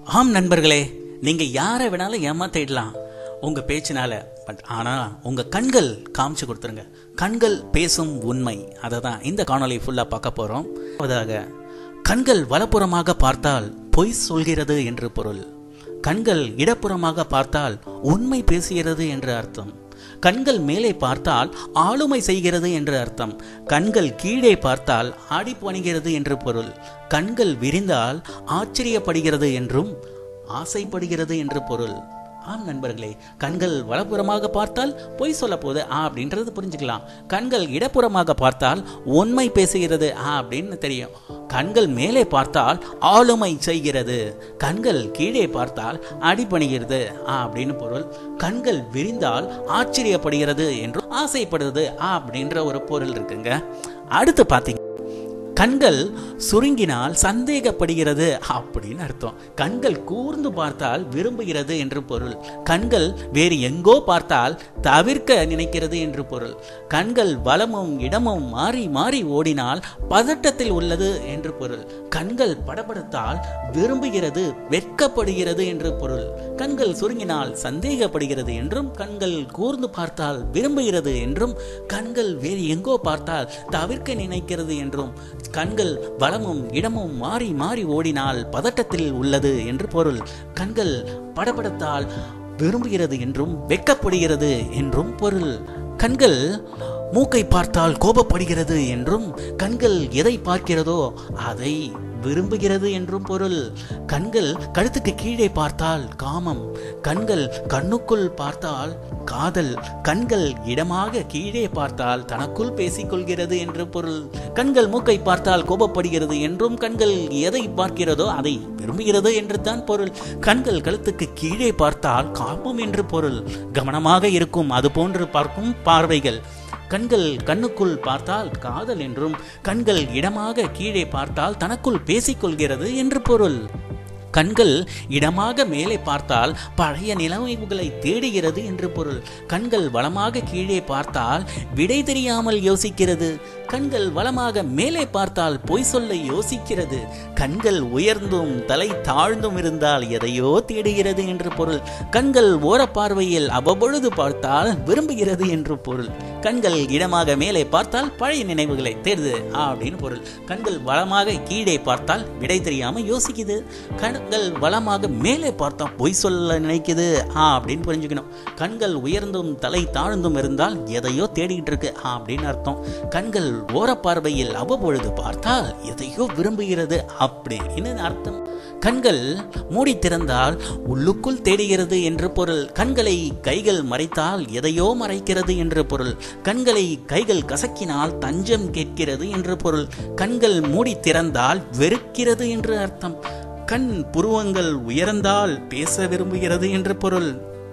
ஆம் நண்பர்களே நீங்க யாரை வேணாலும் ஏமாத்திடலாம் உங்க பேச்சினால பட் ஆனா உங்க கண்கள் காமிச்சு கொடுத்துருங்க கண்கள் பேசும் உண்மை அதை தான் இந்த காணொளி ஃபுல்லா பார்க்க போறோம் அதாக கண்கள் வலப்புறமாக பார்த்தால் பொய் சொல்கிறது என்று பொருள் கண்கள் இடப்புறமாக பார்த்தால் உண்மை பேசுகிறது என்று அர்த்தம் கண்கள் மேலே பார்த்தால் ஆளுமை செய்கிறது என்று அர்த்தம் கண்கள் கீழே பார்த்தால் ஆடி பணிகிறது என்று பொருள் கண்கள் விரிந்தால் ஆச்சரியப்படுகிறது என்றும் ஆசைப்படுகிறது என்று பொருள் ஆம் நண்பர்களே கண்கள் வலப்புறமாக பார்த்தால் பொய் சொல்ல போகுது ஆ அப்படின்றது புரிஞ்சுக்கலாம் கண்கள் இடப்புறமாக பார்த்தால் உண்மை பேசுகிறது ஆ அப்படின்னு தெரியும் கண்கள் மேலே பார்த்தால் ஆளுமை செய்கிறது கண்கள் கீழே பார்த்தால் அடிபணிகிறது ஆ அப்படின்னு பொருள் கண்கள் விரிந்தால் ஆச்சரியப்படுகிறது என்றும் ஆசைப்படுறது ஆ அப்படின்ற ஒரு பொருள் இருக்குங்க அடுத்து பார்த்தீங்க கண்கள் சுருங்கினால் சந்தேகப்படுகிறது அப்படின்னு அர்த்தம் கண்கள் கூர்ந்து பார்த்தால் விரும்புகிறது என்று பொருள் கண்கள் வேறு எங்கோ பார்த்தால் தவிர்க்க நினைக்கிறது என்று பொருள் கண்கள் வலமும் இடமும் மாறி மாறி ஓடினால் பதட்டத்தில் உள்ளது என்று பொருள் கண்கள் படபடத்தால் விரும்புகிறது வெட்கப்படுகிறது என்று பொருள் கண்கள் சுருங்கினால் சந்தேகப்படுகிறது என்றும் கண்கள் கூர்ந்து பார்த்தால் விரும்புகிறது என்றும் கண்கள் வேறு எங்கோ பார்த்தால் தவிர்க்க நினைக்கிறது என்றும் கண்கள் வலமும் இடமும் மாறி மாறி ஓடினால் பதட்டத்தில் உள்ளது என்று பொருள் கண்கள் படபடத்தால் விரும்புகிறது என்றும் வெட்கப்படுகிறது என்றும் பொருள் கண்கள் மூக்கை பார்த்தால் கோபப்படுகிறது என்றும் கண்கள் எதை பார்க்கிறதோ அதை விரும்புகிறது என்றும் பொருள் கண்கள் கழுத்துக்கு கீழே பார்த்தால் காமம் கண்கள் கண்ணுக்குள் பார்த்தால் காதல் கண்கள் இடமாக கீழே பார்த்தால் தனக்குள் பேசிக்கொள்கிறது என்று பொருள் கண்கள் மூக்கை பார்த்தால் கோபப்படுகிறது என்றும் கண்கள் எதை பார்க்கிறதோ அதை விரும்புகிறது என்று தான் பொருள் கண்கள் கழுத்துக்கு கீழே பார்த்தால் காமம் என்று பொருள் கவனமாக இருக்கும் அது போன்று பார்க்கும் பார்வைகள் கண்கள் கண்ணுக்குள் பார்த்தால் காதல் என்றும் கண்கள் இடமாக கீழே பார்த்தால் தனக்குள் பேசிக்கொள்கிறது என்று பொருள் கண்கள் இடமாக மேலே பார்த்தால் பழைய நிலைமைகளை தேடுகிறது என்று பொருள் கண்கள் வளமாக கீழே பார்த்தால் விடை தெரியாமல் யோசிக்கிறது கண்கள் வளமாக மேலே பார்த்தால் பொய் சொல்ல யோசிக்கிறது கண்கள் உயர்ந்தும் தலை தாழ்ந்தும் இருந்தால் எதையோ தேடுகிறது என்று பொருள் கண்கள் ஓரப்பார்வையில் அவ்வப்பொழுது பார்த்தால் விரும்புகிறது என்று பொருள் கண்கள் இடமாக மேலே பார்த்தால் பழைய நினைவுகளை தேடுது அப்படின்னு பொருள் கண்கள் வளமாக கீழே பார்த்தால் விடை தெரியாம யோசிக்குது கண்கள் வளமாக மேலே பார்த்தா பொய் சொல்ல நினைக்குது ஆ அப்படின்னு புரிஞ்சுக்கணும் கண்கள் உயர்ந்தும் தலை தாழ்ந்தும் இருந்தால் எதையோ தேடிக்கிட்டு இருக்கு ஆ அப்படின்னு அர்த்தம் கண்கள் ஓரப்பார்வையில் அவ்வப்பொழுது பார்த்தால் எதையோ விரும்புகிறது அப்படின்னு அர்த்தம் கண்கள் மூடி திறந்தால் உள்ளுக்குள் தேடுகிறது என்று பொருள் கண்களை கைகள் மறைத்தால் எதையோ மறைக்கிறது என்று பொருள் கண்களை கைகள் கசக்கினால் தஞ்சம் கேட்கிறது என்று பொருள் கண்கள் மூடி திறந்தால் வெறுக்கிறது என்று அர்த்தம் கண் புருவங்கள் உயர்ந்தால் பேச விரும்புகிறது என்று பொருள்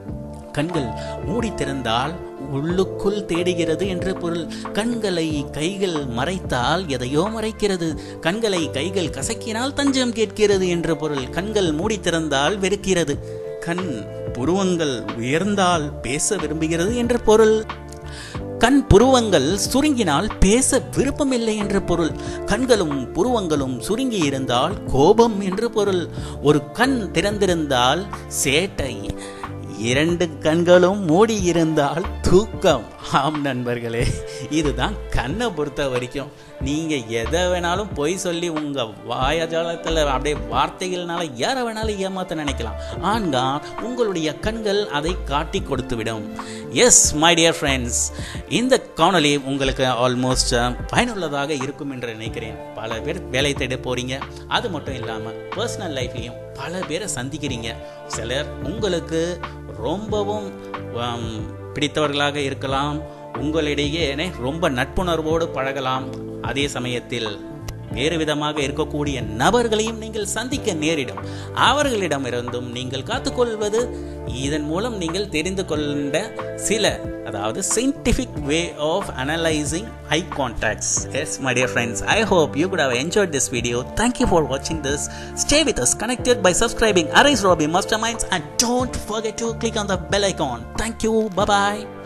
கண்கள் மூடி திறந்தால் உள்ளுக்குள் தேடுகிறது என்று பொருள் கண்களை கைகள் மறைத்தால் எதையோ மறைக்கிறது கண்களை கைகள் கசக்கினால் தஞ்சம் கேட்கிறது என்று பொருள் கண்கள் மூடி திறந்தால் வெறுக்கிறது கண் புருவங்கள் உயர்ந்தால் பேச விரும்புகிறது என்று பொருள் கண் புருவங்கள் சுருங்கினால் பேச விருப்பமில்லை என்று பொருள் கண்களும் புருவங்களும் சுருங்கி இருந்தால் கோபம் என்று பொருள் ஒரு கண் திறந்திருந்தால் சேட்டை இரண்டு கண்களும் மூடி இருந்தால் தூக்கம் ஆம் நண்பர்களே இதுதான் கண்ணை பொறுத்த வரைக்கும் நீங்கள் எதை வேணாலும் பொய் சொல்லி உங்கள் வாயஜாலத்தில் அப்படியே வார்த்தைகள்னால யாரை வேணாலும் ஏமாற்ற நினைக்கலாம் ஆனால் உங்களுடைய கண்கள் அதை காட்டி கொடுத்து விடும் எஸ் மை டியர் ஃப்ரெண்ட்ஸ் இந்த காணொலி உங்களுக்கு ஆல்மோஸ்ட் பயனுள்ளதாக இருக்கும் என்று நினைக்கிறேன் பல பேர் வேலை தேட போகிறீங்க அது மட்டும் இல்லாமல் பர்சனல் லைஃப்லேயும் பல பேரை சந்திக்கிறீங்க சிலர் உங்களுக்கு ரொம்பவும் பிடித்தவர்களாக இருக்கலாம் உங்களிடையே ரொம்ப நட்புணர்வோடு பழகலாம் அதே சமயத்தில் வேறு விதமாக இருக்கக்கூடிய நபர்களையும் நீங்கள் சந்திக்க நேரிடும் அவர்களிடமிருந்தும் நீங்கள் காத்துக்கொள்வது இதன் மூலம் நீங்கள் தெரிந்து கொண்ட சில அதாவது scientific way of analyzing eye contacts yes my dear friends i hope you could have enjoyed this video thank you for watching this stay with us connected by subscribing arise robbie masterminds and don't forget to click on the bell icon thank you bye bye